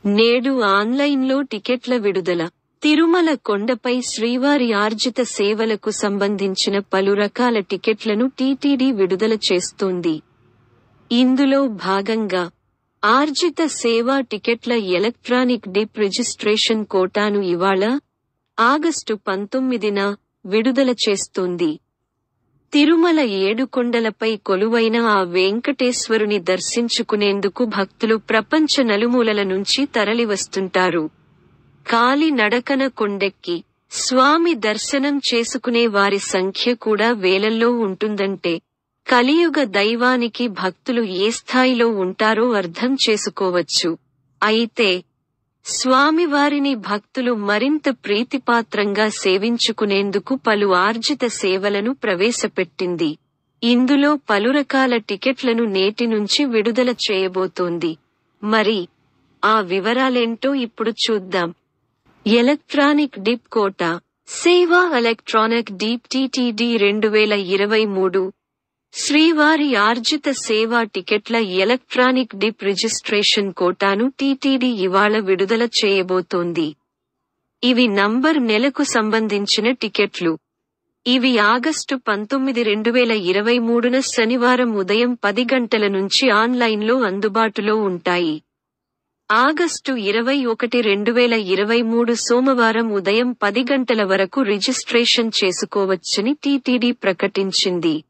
నేడు ఆన్లైన్లో టికెట్ల విడుదల తిరుమల కొండపై శ్రీవారి ఆర్జిత సేవలకు సంబంధించిన పలు రకాల టికెట్లను టీటీడీ విడుదల చేస్తోంది ఇందులో భాగంగా ఆర్జిత సేవా టికెట్ల ఎలక్ట్రానిక్ డిప్ రిజిస్ట్రేషన్ కోటాను ఇవాళ ఆగస్టు పంతొమ్మిదిన విడుదల చేస్తోంది తిరుమల ఏడుకొండలపై కొలువైన ఆ వెంకటేశ్వరుని దర్శించుకునేందుకు భక్తులు ప్రపంచ నలుమూలల నుంచి తరలివస్తుంటారు కాలి నడకన కొండెక్కి స్వామి దర్శనం చేసుకునే వారి సంఖ్య కూడా వేలల్లో ఉంటుందంటే కలియుగ దైవానికి భక్తులు ఏ స్థాయిలో ఉంటారో అర్థం చేసుకోవచ్చు అయితే స్వామివారిని భక్తులు మరింత ప్రీతిపాత్రంగా సేవించుకునేందుకు పలు ఆర్జిత సేవలను ప్రవేశపెట్టింది ఇందులో పలు రకాల టికెట్లను నేటి నుంచి విడుదల చేయబోతోంది మరి ఆ వివరాలేంటో ఇప్పుడు చూద్దాం ఎలక్ట్రానిక్ డిప్ కోటా సేవా ఎలక్ట్రానిక్ డీప్ టీటీడీ రెండు వేల ఇరవై మూడు శ్రీవారి ఆర్జిత సేవా టికెట్ల ఎలక్ట్రానిక్ డిప్ రిజిస్ట్రేషన్ కోటాను టీటీడీ ఇవాళ విడుదల చేయబోతోంది ఇవి నంబర్ నెలకు సంబంధించిన టికెట్లు ఇవి ఆగస్టు పంతొమ్మిది రెండు వేల ఇరవై మూడున శనివారం ఉదయం పది గంటల నుంచి ఆన్లైన్లో అందుబాటులో ఉంటాయి ఆగస్టు ఇరవై ఒకటి రెండు వేల ఇరవై మూడు సోమవారం ఉదయం పది గంటల వరకు రిజిస్ట్రేషన్ చేసుకోవచ్చని టీటీడీ ప్రకటించింది